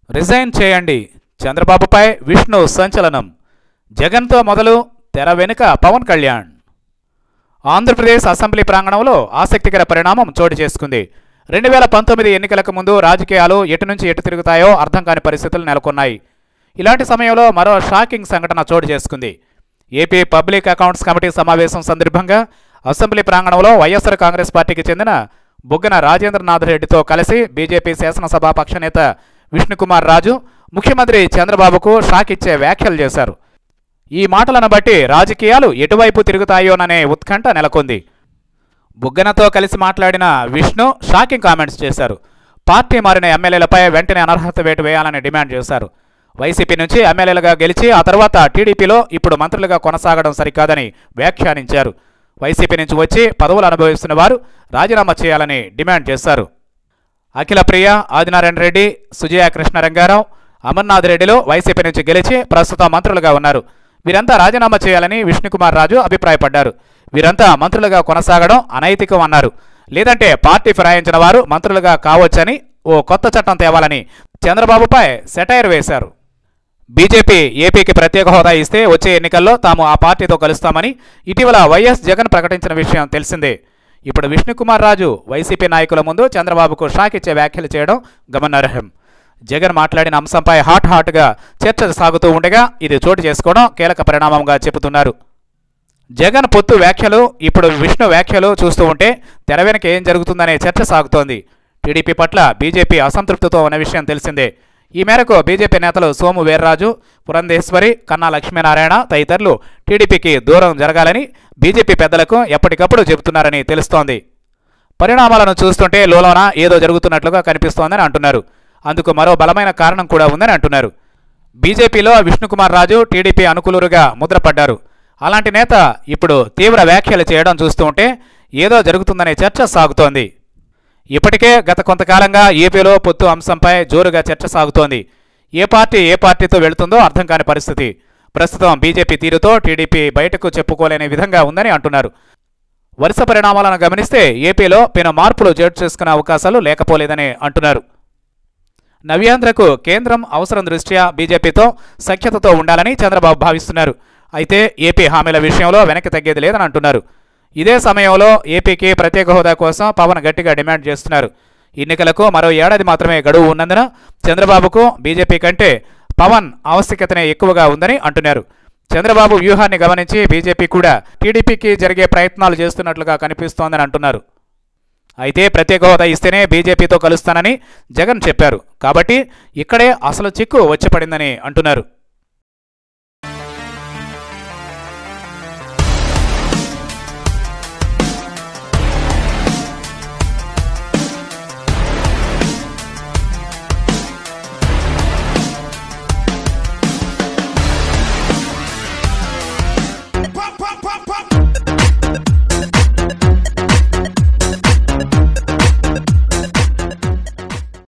resign చేయండి చంద్రబాబుపై విష్ణు సంచలనం జగన్తో మొదలు తెర వెనుక పవన్ కళ్యాణ్ ఆంధ్రప్రదేశ్ అసెంబ్లీ ప్రాంగణంలో ఆసక్తికర పరిణామం చోటు చేసుకుంది రెండు వేల పంతొమ్మిది ఎన్నికలకు ముందు రాజకీయాలు ఎటు నుంచి ఎటు తిరుగుతాయో అర్థం కాని పరిస్థితులు నెలకొన్నాయి ఇలాంటి సమయంలో మరో షాకింగ్ సంఘటన చోటు చేసుకుంది ఏపీ పబ్లిక్ అకౌంట్స్ కమిటీ సమావేశం సందర్భంగా అసెంబ్లీ ప్రాంగణంలో వైఎస్ఆర్ కాంగ్రెస్ పార్టీకి చెందిన బుగ్గన రాజేంద్రనాథ్ రెడ్డితో కలిసి బీజేపీ శాసనసభా పక్షనేత విష్ణుకుమార్ రాజు ముఖ్యమంత్రి చంద్రబాబుకు షాక్ ఇచ్చే వ్యాఖ్యలు చేశారు ఈ మాటలను బట్టి రాజకీయాలు ఎటువైపు తిరుగుతాయోననే ఉత్కంఠ నెలకొంది బుగ్గనతో కలిసి మాట్లాడిన విష్ణు షాకింగ్ కామెంట్స్ చేశారు పార్టీ మారిన ఎమ్మెల్యేలపై వెంటనే అనర్హత వేటు వేయాలని డిమాండ్ చేశారు వైసీపీ నుంచి ఎమ్మెల్యేలుగా గెలిచి ఆ తర్వాత టీడీపీలో ఇప్పుడు మంత్రులుగా కొనసాగడం సరికాదని వ్యాఖ్యానించారు వైసీపీ నుంచి వచ్చి పదవులు అనుభవిస్తున్న వారు రాజీనామా చేయాలని డిమాండ్ చేశారు అఖిల ప్రియ ఆదినారాయణ రెడ్డి సుజయ కృష్ణరంగారావు అమర్నాథ్ రెడ్డిలు వైసీపీ నుంచి గెలిచి ప్రస్తుతం మంత్రులుగా ఉన్నారు వీరంతా రాజీనామా చేయాలని విష్ణుకుమార్ రాజు అభిప్రాయపడ్డారు వీరంతా మంత్రులుగా కొనసాగడం అనైతికం అన్నారు లేదంటే పార్టీ ఫిరాయించిన వారు మంత్రులుగా కావచ్చని ఓ కొత్త చట్టం తేవాలని చంద్రబాబుపై సెటైర్ వేశారు బీజేపీ ఏపీకి ప్రత్యేక హోదా ఇస్తే వచ్చే ఎన్నికల్లో తాము ఆ పార్టీతో కలుస్తామని ఇటీవల వైఎస్ జగన్ ప్రకటించిన విషయం తెలిసిందే ఇప్పుడు విష్ణుకుమార్ రాజు వైసీపీ నాయకుల ముందు చంద్రబాబుకు షాక్ ఇచ్చే వ్యాఖ్యలు చేయడం గమనార్హం జగన్ మాట్లాడిన అంశంపై హాట్ హాట్గా చర్చ సాగుతూ ఉండగా ఇది చోటు చేసుకోవడం కీలక పరిణామంగా చెబుతున్నారు జగన్ పొత్తు వ్యాఖ్యలు ఇప్పుడు విష్ణు వ్యాఖ్యలు చూస్తూ ఉంటే తెర వెనక ఏం జరుగుతుందనే చర్చ సాగుతోంది టీడీపీ పట్ల బీజేపీ అసంతృప్తితో ఉన్న విషయం తెలిసిందే ఈ మేరకు బీజేపీ నేతలు సోము వీర్రాజు పురంధేశ్వరి కన్నా లక్ష్మీనారాయణ తదితరులు టీడీపీకి దూరం జరగాలని బీజేపీ పెద్దలకు ఎప్పటికప్పుడు చెబుతున్నారని తెలుస్తోంది పరిణామాలను చూస్తుంటే లోలోన ఏదో జరుగుతున్నట్లుగా కనిపిస్తోందని అంటున్నారు అందుకు మరో బలమైన కారణం కూడా ఉందని అంటున్నారు బీజేపీలో విష్ణుకుమార్ రాజు టీడీపీ అనుకూలురుగా ముద్రపడ్డారు అలాంటి నేత ఇప్పుడు తీవ్ర వ్యాఖ్యలు చేయడం చూస్తూ ఉంటే ఏదో జరుగుతుందనే చర్చ సాగుతోంది ఇప్పటికే గత కొంతకాలంగా ఏపీలో పొత్తు అంశంపై జోరుగా చర్చ సాగుతోంది ఏ పార్టీ ఏ పార్టీతో వెళుతుందో అర్థం కాని పరిస్థితి ప్రస్తుతం బీజేపీ తీరుతో టీడీపీ బయటకు చెప్పుకోలేని విధంగా ఉందని అంటున్నారు వరుస పరిణామాలను గమనిస్తే ఏపీలో పెను మార్పులు జోటు చేసుకునే అవకాశాలు లేకపోలేదని అంటున్నారు నవ్యాంధ్రకు కేంద్రం అవసరం దృష్ట్యా బీజేపీతో సఖ్యతతో ఉండాలని చంద్రబాబు భావిస్తున్నారు అయితే ఏపీ హామీల విషయంలో వెనక్కి తగ్గేది లేదని అంటున్నారు ఇదే సమయంలో ఏపీకి ప్రత్యేక హోదా కోసం పవన్ గట్టిగా డిమాండ్ చేస్తున్నారు ఎన్నికలకు మరో ఏడాది మాత్రమే గడువు ఉన్నందున చంద్రబాబుకు బీజేపీ కంటే పవన్ ఆవశ్యకతనే ఎక్కువగా ఉందని అంటున్నారు చంద్రబాబు వ్యూహాన్ని గమనించి బీజేపీ కూడా టీడీపీకి జరిగే ప్రయత్నాలు చేస్తున్నట్లుగా కనిపిస్తోందని అంటున్నారు అయితే ప్రత్యేక హోదా ఇస్తేనే బీజేపీతో కలుస్తానని జగన్ చెప్పారు కాబట్టి ఇక్కడే అసలు చిక్కు వచ్చి పడిందని అంటున్నారు